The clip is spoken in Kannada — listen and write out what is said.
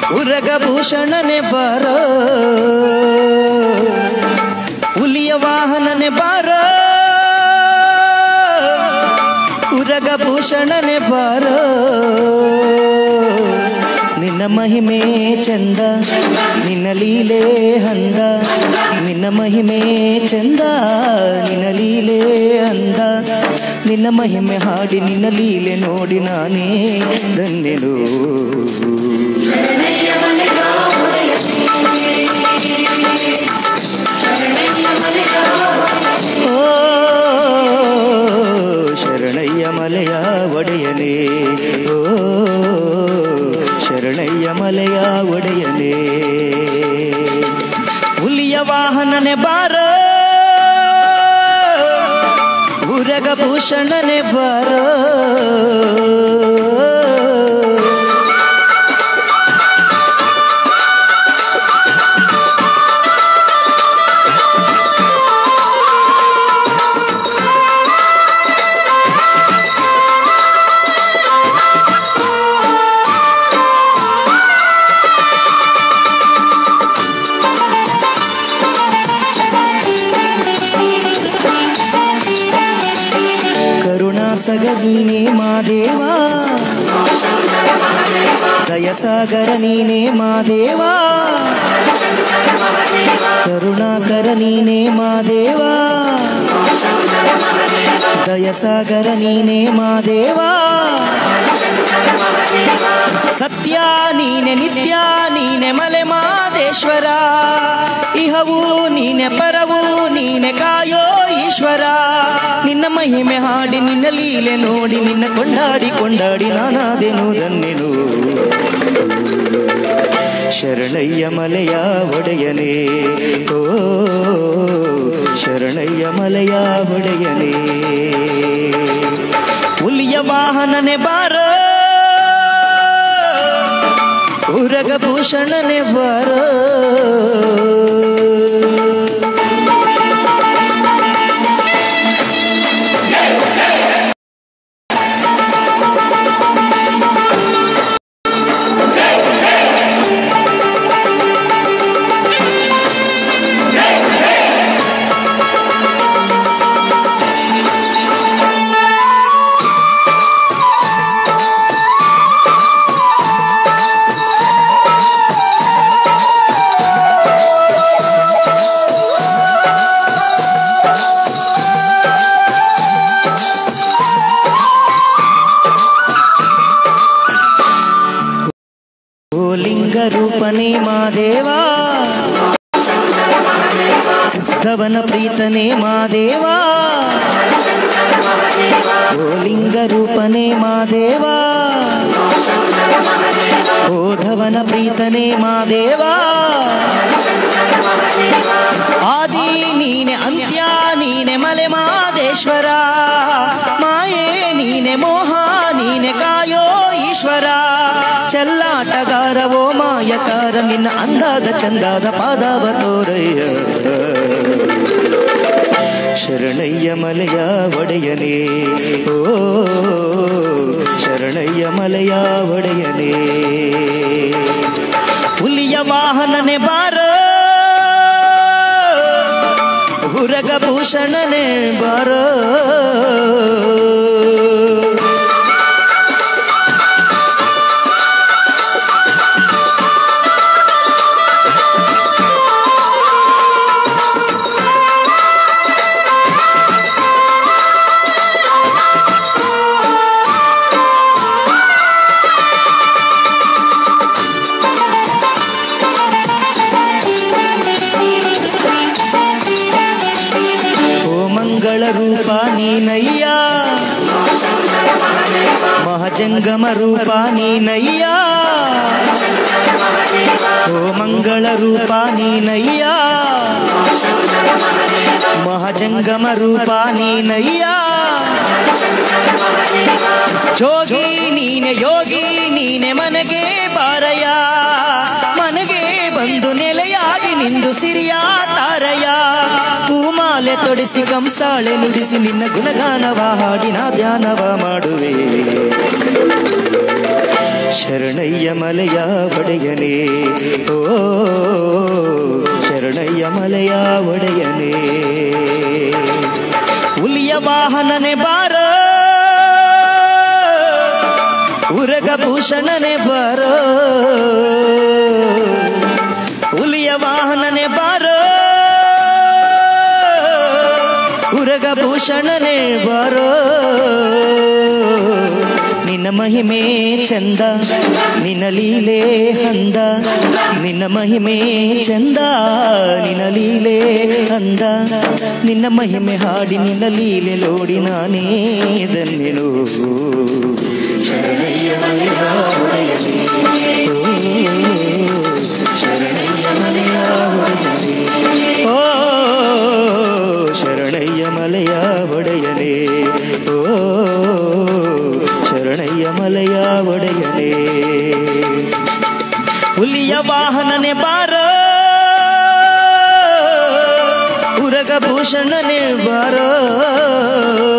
ಉರಗಭೂಷಣನೆ ಬಾರೋ ಹುಲಿಯ ವಾಹನನೆ ಬಾರೋ ಉರಗಭೂಷಣನೆ ಬಾರೋ ನಿನ್ನ ಮಹಿಮೆ ಚಂದ ನಿನ್ನ ಲೀಲೆ ಹಂದ ನಿನ್ನ ಮಹಿಮೆ ಚಂದ ನಿನ್ನ ಲೀಲೆ ಅಂದ ನಿನ್ನ ಮಹಿಮೆ ಹಾಡಿ ನಿನ್ನ ಲೀಲೆ ನೋಡಿ ನಾನೇ ಧನ್ಯನು ಓ ಶರಣಯ್ಯ ಮಲೆಯ ಒಡೆಯನೇ ಓ ಶರಣಯ್ಯ ಮಲೆಯ ಒಡೆಯನೇ ಹುಲಿಯ ವಾಹನನೆ ಬಾರ ಉರಗ ಭೂಷಣನೆ ಬಾರ ಕರುಣಾಸಗ ನೀನೇ ಮಾದೇವಾ ದಯಸಾಗರ ನೀನೇ ಮಾದೇವಾ ಕರುಣಾಕರ ನೀನೇ ಮಾದೇವಾ ದಯಸಾಗರ ನೀನೇ ಮಾದೇವಾ ಸತ್ಯ ನೀನೆ ನಿತ್ಯ ನೀನೆ ಮಲೆ ಮಾದೇಶ್ವರ ಇಹವು ನೀನೆ ಪರವು ನೀನೆ ಕಾಯೋ ಈಶ್ವರ ನಿನ್ನ ಮಹಿಮೆ ಹಾಡಿ ನಿನ್ನ ಲೀಲೆ ನೋಡಿ ನಿನ್ನ ಕೊಂಡಾಡಿ ಕೊಂಡಾಡಿ ನಾನಾದೆನು ಧನ್ಯನು ಶರಣಯ್ಯ ಮಲೆಯ ಒಡೆಯನೇ ಓ ಶರಣಯ್ಯ ಮಲೆಯ ಒಡೆಯನೇ ಹುಲಿಯ ವಾಹನನೆ ಬಾರ ಉರಗ ಭೂಷಣನೆ ಬಾರ ಓ ಲಿಂಗ ರೂಪನೇ ಮಾದೇವಾ ಧವನ ಪ್ರೀತನೇ ಮಾದೇವಾ ಓ ಲಿಂಗ ರೂಪನೇ ಮಾದೇವಾ ಓ ಧವನ ಪ್ರೀತನೇ ಮಾದೇವಾ ಆದಿ ನೀನೆ ಅಂತ್ಯ ನೀನೆ ಮಲೆ ಮಾದೇಶ್ವರ ಮಾಯೇ ನೀನೆ ಮೋಹ ನೀನೆ ಕಾಯೋ ಈಶ್ವರ ಚೆಲ್ಲಾಟಗಾರವೋ ಮಾಯಕಾರ ನಿನ್ನ ಅಂದಾದ ಚಂದಾದ ಪಾದವ ತೋರಯ್ಯ ಶರಣಯ್ಯ ಮಲೆಯ ಒಡೆಯನೇ ಓ ಶರಣಯ್ಯ ಮಲೆಯ ಒಡೆಯನೇ ಹುಲಿಯ ವಾಹನನೆ ಬಾರ ಹುರಗ ಭೂಷಣನೆ ಬಾರ ಓ ಮಂಗಳ ರೂಪ ನೀನಯ್ಯ ಮಹಜಂಗಮ ರೂಪ ನೀನಯ್ಯ ಓ ಮಂಗಳ ರೂಪ ನೀನಯ್ಯ ಮಹಜಂಗಮ ರೂಪ ನೀನಯ್ಯ ಜೋಗಿ ನೀನೆ ಯೋಗಿ ನೀನೆ ಮನಗೆ ಬಾರಯ ಮನಗೆ ಬಂದು ನೆಲೆಯಾಗಿ ನಿಂದು ಸಿರಿಯ ತಾರಯ ಹೂಮಾಲೆ ತೊಡಿಸಿ ಕಂಸಾಳೆ ನುಡಿಸಿ ನಿನ್ನ ಗುಣಗಾನವ ಹಾಡಿನ ಧ್ಯಾನವ ಮಾಡುವೆ ಶರಣಯ್ಯ ಮಲೆಯ ಒಡೆಯನೇ ಓ ಶರಣಯ್ಯ ಮಲೆಯ ಒಡೆಯನೇ ಹುಲಿಯ ವಾಹನನೆ ಬಾರ ಉರಗ ಭೂಷಣನೆ ಬಾರ ಹುಲಿಯ ವಾಹನನೆ ಬಾರ ಉರಗ ಭೂಷಣನೆ ಬಾರ ನಿನ್ನ ಮಹಿಮೆ ಚಂದ ನಿನ್ನ ಲೀಲೆ ಹಂದ ನಿನ್ನ ಮಹಿಮೆ ಚಂದ ನಿನ್ನ ಲೀಲೆ ಹಂದ ನಿನ್ನ ಮಹಿಮೆ ಹಾಡಿ ನಿನ್ನ ಲೀಲೆ ಲೋಡಿ ನಾನೇ ಧನ್ಯನು ಶರಣಯ್ಯ ಮಲೆಯ ಒಡೆಯನೇ. ಓ, ಶರಣಯ್ಯ ಮಲೆಯ ಒಡೆಯನೇ. ಓ ಶರಣಯ್ಯ ಮಲೆಯ ಒಡೆಯನೇ ಓ ಶರಣಯ್ಯ ಮಲೆಯ ಒಡೆಯನೇ ಹುಲಿಯ ವಾಹನನೆ ಬಾರ ಉರಗ ಭೂಷಣನೆ ಬಾರ